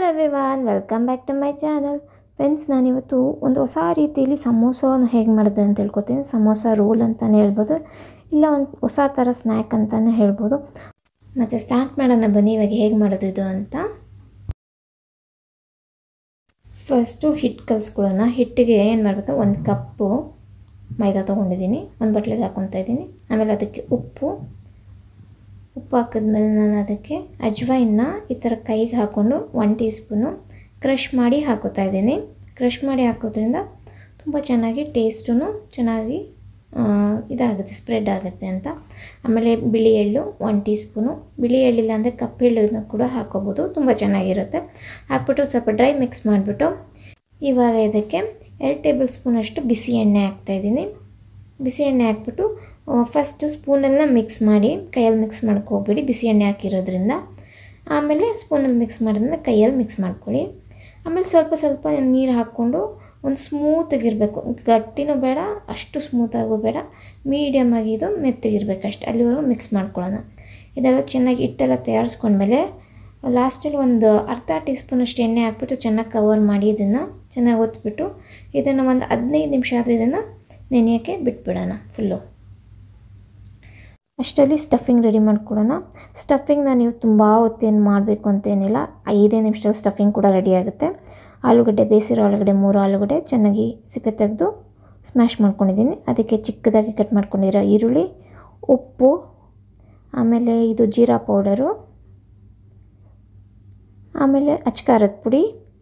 everyone welcome back to my channel friends ನಾನಿವತ್ತು ಒಂದು ಹೊಸ ರೀತಿಯಲ್ಲಿ ಸಮೋಸವನ್ನು ಹೇಗೆ ಮಾಡೋದು ಅಂತ ಹೇಳ್ಕೊಡ್ತೀನಿ ಸಮೋಸ ರೋಲ್ ಅಂತಲೇ ಹೇಳ್ಬೋದು ಇಲ್ಲ ಒಂದು ಹೊಸ ಥರ ಸ್ನ್ಯಾಕ್ ಅಂತಲೇ ಹೇಳ್ಬೋದು ಮತ್ತು ಸ್ಟಾರ್ಟ್ ಮಾಡೋಣ ಬನ್ನಿ ಇವಾಗ ಹೇಗೆ ಮಾಡೋದು ಇದು ಅಂತ ಫಸ್ಟು ಹಿಟ್ಟು ಕಲಿಸ್ಕೊಳ್ಳೋಣ ಹಿಟ್ಟಿಗೆ ಏನು ಮಾಡಬೇಕು ಒಂದು ಕಪ್ಪು ಮೈದಾ ತೊಗೊಂಡಿದ್ದೀನಿ ಒಂದು ಬಟ್ಲಿಗೆ ಹಾಕ್ಕೊತಾ ಇದ್ದೀನಿ ಆಮೇಲೆ ಅದಕ್ಕೆ ಉಪ್ಪು ಉಪ್ಪು ಹಾಕಿದ್ಮೇಲೆ ನಾನು ಅದಕ್ಕೆ ಅಜ್ವೈನ್ನ ಈ ಥರ ಕೈಗೆ ಹಾಕ್ಕೊಂಡು ಒನ್ ಟೀ ಸ್ಪೂನು ಕ್ರಷ್ ಮಾಡಿ ಹಾಕೋತಾ ಇದ್ದೀನಿ ಕ್ರಷ್ ಮಾಡಿ ಹಾಕೋದ್ರಿಂದ ತುಂಬ ಚೆನ್ನಾಗಿ ಟೇಸ್ಟೂ ಚೆನ್ನಾಗಿ ಇದಾಗುತ್ತೆ ಸ್ಪ್ರೆಡ್ ಆಗುತ್ತೆ ಅಂತ ಆಮೇಲೆ ಬಿಳಿ ಎಳ್ಳು ಒನ್ ಟೀ ಸ್ಪೂನು ಬಿಳಿ ಎಳ್ಳಿಲ್ಲ ಅಂದರೆ ಕಪ್ಪು ಎಳ್ಳನ್ನು ಕೂಡ ಹಾಕೋಬೋದು ತುಂಬ ಚೆನ್ನಾಗಿರುತ್ತೆ ಹಾಕ್ಬಿಟ್ಟು ಸ್ವಲ್ಪ ಡ್ರೈ ಮಿಕ್ಸ್ ಮಾಡಿಬಿಟ್ಟು ಇವಾಗ ಇದಕ್ಕೆ ಎರಡು ಟೇಬಲ್ ಸ್ಪೂನಷ್ಟು ಬಿಸಿ ಎಣ್ಣೆ ಹಾಕ್ತಾಯಿದ್ದೀನಿ ಬಿಸಿ ಎಣ್ಣೆ ಹಾಕ್ಬಿಟ್ಟು ಫಸ್ಟು ಸ್ಪೂನೆಲ್ಲ ಮಿಕ್ಸ್ ಮಾಡಿ ಕೈಯಲ್ಲಿ ಮಿಕ್ಸ್ ಮಾಡ್ಕೊ ಹೋಗ್ಬೇಡಿ ಬಿಸಿ ಎಣ್ಣೆ ಹಾಕಿರೋದ್ರಿಂದ ಆಮೇಲೆ ಸ್ಪೂನಲ್ಲಿ ಮಿಕ್ಸ್ ಮಾಡಿದ್ಮೇಲೆ ಕೈಯಲ್ಲಿ ಮಿಕ್ಸ್ ಮಾಡ್ಕೊಳ್ಳಿ ಆಮೇಲೆ ಸ್ವಲ್ಪ ಸ್ವಲ್ಪ ನೀರು ಹಾಕ್ಕೊಂಡು ಒಂದು ಸ್ಮೂತಾಗಿರಬೇಕು ಗಟ್ಟಿನೂ ಬೇಡ ಅಷ್ಟು ಸ್ಮೂತಾಗೂ ಬೇಡ ಮೀಡಿಯಮ್ ಆಗಿ ಇದು ಮೆತ್ತಗಿರ್ಬೇಕು ಅಷ್ಟೇ ಅಲ್ಲಿವರೆಗೂ ಮಿಕ್ಸ್ ಮಾಡ್ಕೊಳ್ಳೋಣ ಇದೆಲ್ಲ ಚೆನ್ನಾಗಿ ಹಿಟ್ಟೆಲ್ಲ ತಯಾರಿಸ್ಕೊಂಡ್ಮೇಲೆ ಲಾಸ್ಟಲ್ಲಿ ಒಂದು ಅರ್ಧ ಟೀ ಸ್ಪೂನಷ್ಟು ಎಣ್ಣೆ ಹಾಕ್ಬಿಟ್ಟು ಚೆನ್ನಾಗಿ ಕವರ್ ಮಾಡಿ ಇದನ್ನು ಚೆನ್ನಾಗಿ ಒತ್ಬಿಟ್ಟು ಇದನ್ನು ಒಂದು ಹದಿನೈದು ನಿಮಿಷ ಆದರೆ ಇದನ್ನು ನೆನೆಯೋಕ್ಕೆ ಬಿಟ್ಬಿಡೋಣ ಫುಲ್ಲು ಅಷ್ಟರಲ್ಲಿ ಸ್ಟಫಿಂಗ್ ರೆಡಿ ಮಾಡ್ಕೊಳ್ಳೋಣ ಸ್ಟಫಿಂಗ್ನ ನೀವು ತುಂಬ ಹೊತ್ತೇನು ಮಾಡಬೇಕು ಅಂತೇನಿಲ್ಲ ಐದೇ ನಿಮಿಷದಲ್ಲಿ ಸ್ಟಫಿಂಗ್ ಕೂಡ ರೆಡಿ ಆಗುತ್ತೆ ಆಲೂಗಡ್ಡೆ ಬೇಯಿಸಿರೋ ಆಲೂಗಡ್ಡೆ ಮೂರು ಆಲೂಗಡ್ಡೆ ಚೆನ್ನಾಗಿ ಸಿಪ್ಪೆ ತೆಗೆದು ಸ್ಮ್ಯಾಶ್ ಮಾಡ್ಕೊಂಡಿದ್ದೀನಿ ಅದಕ್ಕೆ ಚಿಕ್ಕದಾಗಿ ಕಟ್ ಮಾಡ್ಕೊಂಡಿರೋ ಈರುಳ್ಳಿ ಉಪ್ಪು ಆಮೇಲೆ ಇದು ಜೀರಾ ಪೌಡರು ಆಮೇಲೆ ಅಚ್ಕಾರದ ಪುಡಿ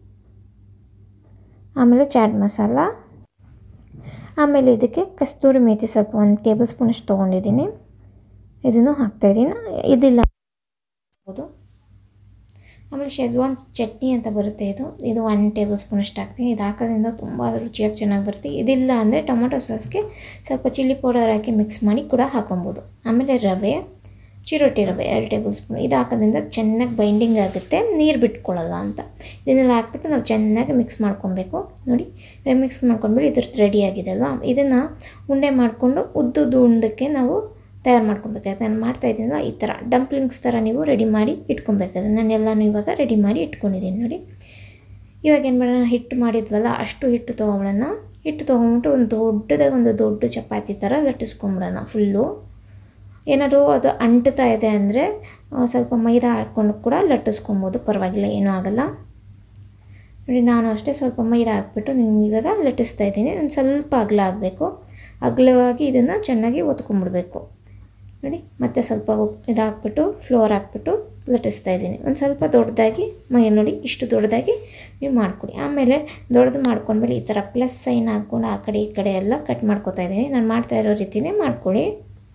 ಆಮೇಲೆ ಚಾಟ್ ಮಸಾಲ ಆಮೇಲೆ ಇದಕ್ಕೆ ಕಸ್ತೂರಿ ಮೇಥಿ ಸ್ವಲ್ಪ ಒಂದು ಟೇಬಲ್ ಸ್ಪೂನಷ್ಟು ತೊಗೊಂಡಿದ್ದೀನಿ ಇದನ್ನು ಹಾಕ್ತಾಯಿದ್ದೀನಿ ಇದಿಲ್ಲ ಹೌದು ಆಮೇಲೆ ಶೆಜ್ವಾನ್ ಚಟ್ನಿ ಅಂತ ಬರುತ್ತೆ ಇದು ಇದು ಒನ್ ಟೇಬಲ್ ಸ್ಪೂನಷ್ಟು ಹಾಕ್ತೀನಿ ಇದು ಹಾಕೋದ್ರಿಂದ ತುಂಬ ರುಚಿಯಾಗಿ ಚೆನ್ನಾಗಿ ಬರುತ್ತೆ ಇದಿಲ್ಲ ಅಂದರೆ ಟೊಮೊಟೊ ಸಾಸ್ಗೆ ಸ್ವಲ್ಪ ಚಿಲ್ಲಿ ಪೌಡರ್ ಹಾಕಿ ಮಿಕ್ಸ್ ಮಾಡಿ ಕೂಡ ಹಾಕೊಬೋದು ಆಮೇಲೆ ರವೆ ಚಿರೋಟಿ ರವೆ ಎರಡು ಟೇಬಲ್ ಸ್ಪೂನ್ ಇದು ಹಾಕೋದ್ರಿಂದ ಚೆನ್ನಾಗಿ ಬೈಂಡಿಂಗ್ ಆಗುತ್ತೆ ನೀರು ಬಿಟ್ಕೊಳ್ಳಲ್ಲ ಅಂತ ಇದನ್ನೆಲ್ಲ ಹಾಕ್ಬಿಟ್ಟು ನಾವು ಚೆನ್ನಾಗಿ ಮಿಕ್ಸ್ ಮಾಡ್ಕೊಬೇಕು ನೋಡಿ ಮಿಕ್ಸ್ ಮಾಡ್ಕೊಂಡ್ಬಿಟ್ಟು ಇದ್ರದ್ದು ರೆಡಿ ಆಗಿದೆ ಅಲ್ವಾ ಇದನ್ನು ಉಂಡೆ ಮಾಡಿಕೊಂಡು ಉದ್ದುದ್ದು ಉಂಡಕ್ಕೆ ನಾವು ತಯಾರು ಮಾಡ್ಕೊಬೇಕಾಗುತ್ತೆ ನಾನು ಮಾಡ್ತಾ ಇದ್ದೀನಲ್ಲ ಈ ಥರ ಡಂಪ್ಲಿಂಗ್ಸ್ ಥರ ನೀವು ರೆಡಿ ಮಾಡಿ ಇಟ್ಕೊಬೇಕಾದ್ರೆ ನಾನು ಎಲ್ಲನೂ ಇವಾಗ ರೆಡಿ ಮಾಡಿ ಇಟ್ಕೊಂಡಿದ್ದೀನಿ ನೋಡಿ ಇವಾಗ ಏನು ಮಾಡೋಣ ಹಿಟ್ಟು ಮಾಡಿದ್ವಲ್ಲ ಅಷ್ಟು ಹಿಟ್ಟು ತೊಗೊಂಬಿಡೋಣ ಹಿಟ್ಟು ತೊಗೊಂಬಿಟ್ಟು ಒಂದು ದೊಡ್ಡದಾಗಿ ಒಂದು ದೊಡ್ಡ ಚಪಾತಿ ಥರ ಲಟ್ಟಿಸ್ಕೊಂಬಿಡೋಣ ಫುಲ್ಲು ಏನಾದರೂ ಅದು ಅಂಟ್ತಾ ಇದೆ ಅಂದರೆ ಸ್ವಲ್ಪ ಮೈದಾ ಹಾಕ್ಕೊಂಡು ಕೂಡ ಲಟ್ಟಿಸ್ಕೊಬೋದು ಪರವಾಗಿಲ್ಲ ಏನೂ ಆಗೋಲ್ಲ ನೋಡಿ ನಾನು ಅಷ್ಟೇ ಸ್ವಲ್ಪ ಮೈದಾ ಹಾಕ್ಬಿಟ್ಟು ನಿಮ್ಗೆ ಇವಾಗ ಲಟ್ಟಿಸ್ತಾ ಇದ್ದೀನಿ ಒಂದು ಸ್ವಲ್ಪ ಅಗಲ ಆಗಬೇಕು ಅಗಲವಾಗಿ ಇದನ್ನು ಚೆನ್ನಾಗಿ ಒತ್ಕೊಂಡ್ಬಿಡ್ಬೇಕು ನೋಡಿ ಮತ್ತೆ ಸ್ವಲ್ಪ ಇದು ಹಾಕ್ಬಿಟ್ಟು ಫ್ಲೋರ್ ಹಾಕ್ಬಿಟ್ಟು ಲಟ್ಟಿಸ್ತಾ ಇದ್ದೀನಿ ಒಂದು ಸ್ವಲ್ಪ ದೊಡ್ಡದಾಗಿ ಮೈ ನೋಡಿ ಇಷ್ಟು ದೊಡ್ಡದಾಗಿ ನೀವು ಮಾಡಿಕೊಡಿ ಆಮೇಲೆ ದೊಡ್ಡದು ಮಾಡ್ಕೊಂಡ್ಮೇಲೆ ಈ ಥರ ಪ್ಲಸ್ ಸೈನ್ ಹಾಕ್ಕೊಂಡು ಆ ಕಡೆ ಈ ಕಡೆ ಎಲ್ಲ ಕಟ್ ಮಾಡ್ಕೊತಾ ಇದ್ದೀನಿ ನಾನು ಮಾಡ್ತಾ ಇರೋ ರೀತಿಯೇ ಮಾಡ್ಕೊಳ್ಳಿ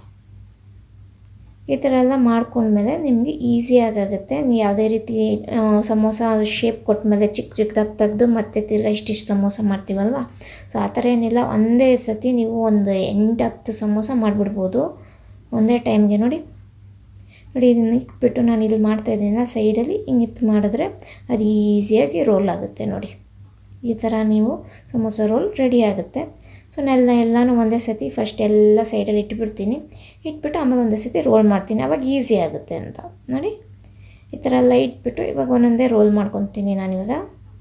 ಈ ಥರ ಎಲ್ಲ ಮಾಡ್ಕೊಂಡ್ಮೇಲೆ ನಿಮಗೆ ಈಸಿಯಾಗುತ್ತೆ ನೀವು ಯಾವುದೇ ರೀತಿ ಸಮೋಸ ಶೇಪ್ ಕೊಟ್ಮೇಲೆ ಚಿಕ್ಕ ಚಿಕ್ಕದಾಗಿ ತೆಗೆದು ಮತ್ತೆ ತಿರ್ಗಾ ಇಷ್ಟಿಷ್ಟು ಸಮೋಸ ಮಾಡ್ತೀವಲ್ವ ಸೊ ಆ ಥರ ಏನಿಲ್ಲ ಒಂದೇ ಸತಿ ನೀವು ಒಂದು ಎಂಟು ಹತ್ತು ಸಮೋಸ ಮಾಡಿಬಿಡ್ಬೋದು ಒಂದೇ ಟೈಮ್ಗೆ ನೋಡಿ ನೋಡಿ ಇದನ್ನು ಇಟ್ಬಿಟ್ಟು ನಾನು ಇಲ್ಲಿ ಮಾಡ್ತಾಯಿದ್ದೀನಲ್ಲ ಸೈಡಲ್ಲಿ ಹಿಂಗೆ ಇತ್ತು ಮಾಡಿದ್ರೆ ಅದು ಈಸಿಯಾಗಿ ರೋಲ್ ಆಗುತ್ತೆ ನೋಡಿ ಈ ಥರ ನೀವು ಸಮೋಸ ರೋಲ್ ರೆಡಿ ಆಗುತ್ತೆ ಸೊ ನಾನು ಎಲ್ಲನೂ ಒಂದೇ ಸತಿ ಫಸ್ಟ್ ಎಲ್ಲ ಸೈಡಲ್ಲಿ ಇಟ್ಬಿಡ್ತೀನಿ ಇಟ್ಬಿಟ್ಟು ಆಮೇಲೆ ಒಂದೇ ಸತಿ ರೋಲ್ ಮಾಡ್ತೀನಿ ಆವಾಗ ಈಸಿ ಆಗುತ್ತೆ ಅಂತ ನೋಡಿ ಈ ಥರ ಎಲ್ಲ ಇಟ್ಬಿಟ್ಟು ಇವಾಗ ಒಂದೊಂದೇ ರೋಲ್ ಮಾಡ್ಕೊತೀನಿ ನಾನಿವಾಗ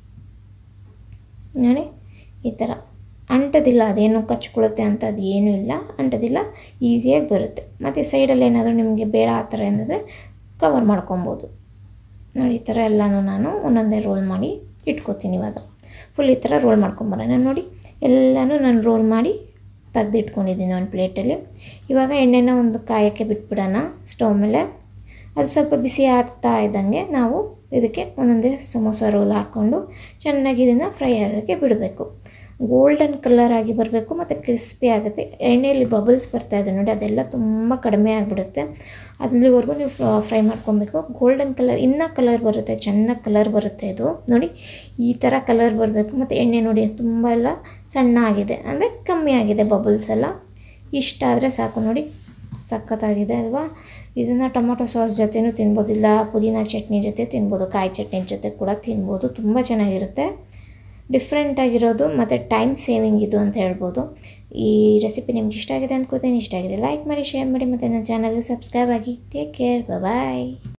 ನೋಡಿ ಈ ಥರ ಅಂಟೋದಿಲ್ಲ ಅದೇನು ಕಚ್ಕೊಳ್ಳುತ್ತೆ ಅಂತ ಅದು ಏನೂ ಇಲ್ಲ ಅಂಟೋದಿಲ್ಲ ಈಸಿಯಾಗಿ ಬರುತ್ತೆ ಮತ್ತು ಸೈಡಲ್ಲಿ ಏನಾದರೂ ನಿಮಗೆ ಬೇಡ ಆ ಥರ ಏನಂದರೆ ಕವರ್ ಮಾಡ್ಕೊಬೋದು ನೋಡಿ ಈ ಥರ ಎಲ್ಲನೂ ನಾನು ಒಂದೊಂದೇ ರೋಲ್ ಮಾಡಿ ಇಟ್ಕೋತೀನಿ ಇವಾಗ ಫುಲ್ ಈ ಥರ ರೋಲ್ ಮಾಡ್ಕೊಂಬರೋಣ ನೋಡಿ ಎಲ್ಲನೂ ನಾನು ರೋಲ್ ಮಾಡಿ ತೆಗ್ದು ಇಟ್ಕೊಂಡಿದ್ದೀನಿ ಒಂದು ಪ್ಲೇಟಲ್ಲಿ ಇವಾಗ ಎಣ್ಣೆನ ಒಂದು ಕಾಯೋಕ್ಕೆ ಬಿಟ್ಬಿಡೋಣ ಸ್ಟವ್ ಮೇಲೆ ಅದು ಸ್ವಲ್ಪ ಬಿಸಿ ಆಗ್ತಾ ಇದ್ದಂಗೆ ನಾವು ಇದಕ್ಕೆ ಒಂದೊಂದೇ ಸಮೋಸ ರೋಲ್ ಹಾಕ್ಕೊಂಡು ಚೆನ್ನಾಗಿ ಇದನ್ನು ಫ್ರೈ ಆಗೋಕ್ಕೆ ಬಿಡಬೇಕು ಗೋಲ್ಡನ್ ಕಲರ್ ಆಗಿ ಬರಬೇಕು ಮತ್ತು ಕ್ರಿಸ್ಪಿ ಆಗುತ್ತೆ ಎಣ್ಣೆಯಲ್ಲಿ ಬಬಲ್ಸ್ ಬರ್ತಾಯಿದೆ ನೋಡಿ ಅದೆಲ್ಲ ತುಂಬ ಕಡಿಮೆ ಆಗಿಬಿಡುತ್ತೆ ಅಲ್ಲಿವರೆಗೂ ನೀವು ಫ್ರೈ ಮಾಡ್ಕೊಬೇಕು ಗೋಲ್ಡನ್ ಕಲರ್ ಇನ್ನೂ ಕಲರ್ ಬರುತ್ತೆ ಚೆನ್ನಾಗಿ ಕಲರ್ ಬರುತ್ತೆ ಇದು ನೋಡಿ ಈ ಥರ ಕಲರ್ ಬರಬೇಕು ಮತ್ತು ಎಣ್ಣೆ ನೋಡಿ ತುಂಬ ಎಲ್ಲ ಸಣ್ಣ ಆಗಿದೆ ಅಂದರೆ ಕಮ್ಮಿ ಆಗಿದೆ ಬಬಲ್ಸ್ ಎಲ್ಲ ಇಷ್ಟ ಆದರೆ ಸಾಕು ನೋಡಿ ಸಖತ್ತಾಗಿದೆ ಅಲ್ವಾ ಇದನ್ನು ಟೊಮೊಟೊ ಸಾಸ್ ಜೊತೆನೂ ತಿನ್ಬೋದು ಇಲ್ಲ ಪುದೀನ ಚಟ್ನಿ ಜೊತೆ ತಿನ್ಬೋದು ಕಾಯಿ ಚಟ್ನಿ ಜೊತೆ ಕೂಡ ತಿನ್ಬೋದು ತುಂಬ ಚೆನ್ನಾಗಿರುತ್ತೆ ಡಿಫ್ರೆಂಟಾಗಿರೋದು ಮತ್ತು ಟೈಮ್ ಸೇವಿಂಗ್ ಇದು ಅಂತ ಹೇಳ್ಬೋದು ಈ ರೆಸಿಪಿ ನಿಮ್ಗೆ ಇಷ್ಟ ಆಗಿದೆ ಅಂದ್ಕೋತೀನಿ ಇಷ್ಟ ಆಗಿದೆ ಲೈಕ್ ಮಾಡಿ ಶೇರ್ ಮಾಡಿ ಮತ್ತು ನನ್ನ ಚಾನಲ್ಗೆ ಸಬ್ಸ್ಕ್ರೈಬ್ ಆಗಿ ಟೇಕ್ ಕೇರ್ ಬಾಯ್